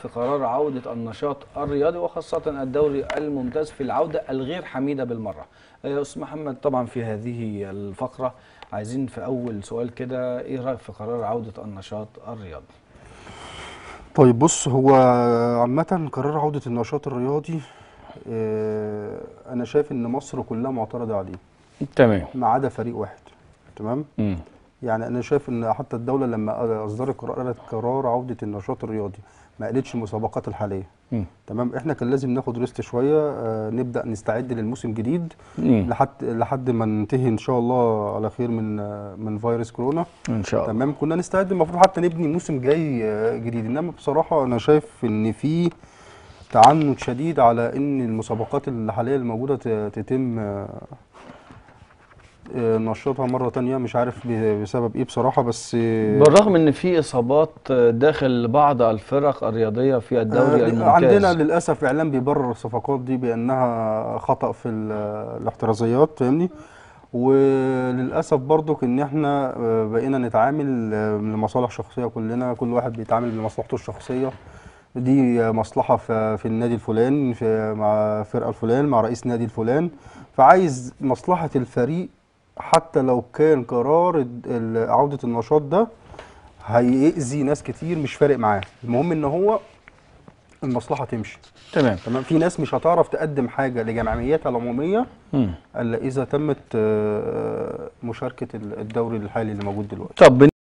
في قرار عودة النشاط الرياضي وخاصة الدوري الممتاز في العودة الغير حميدة بالمرة آه، أستاذ محمد طبعا في هذه الفقرة عايزين في أول سؤال كده إيه رأيك في قرار عودة النشاط الرياضي طيب بص هو عامة قرار عودة النشاط الرياضي آه، أنا شايف إن مصر كلها معترضة عليه تمام ما عدا فريق واحد تمام مم. يعني أنا شايف إن حتى الدولة لما أصدرت قرار قالت قرار عودة النشاط الرياضي ما قالتش المسابقات الحالية مم. تمام إحنا كان لازم ناخد ريست شوية آه، نبدأ نستعد للموسم جديد مم. لحد لحد ما ننتهي إن شاء الله على خير من آه، من فيروس كورونا إن شاء الله تمام كنا نستعد المفروض حتى نبني موسم جاي آه، جديد انما بصراحه انا شايف ان في تعنت شديد على ان المسابقات الحاليه الموجوده ت- تتم آه، آه، نشاطها مره تانية مش عارف ب- بسبب ايه بصراحه بس آه، بالرغم ان في اصابات داخل بعض الفرق الرياضيه في الدوري آه، الممتاز عندنا للاسف اعلام بيبرر الصفقات دي بانها خطا في ال- الاحترازيات فاهمني وللاسف برضو ان احنا آه، بقينا نتعامل آه، لمصالح شخصيه كلنا كل واحد بيتعامل بمصلحته الشخصيه دي آه، مصلحه في في النادي الفلاني في مع فرقه الفلان مع رئيس نادي الفلان فعايز مصلحه الفريق حتى لو كان قرار ال- ال- عوده النشاط ده هيأذي ناس كتير مش فارق معاه المهم ان هو المصلحه تمشي تمام تمام في ناس مش هتعرف تقدم حاجه لجمعياتها العموميه مم. الا اذا تمت آه، مشاركه الدوري الحالي اللي موجود دلوقتي طب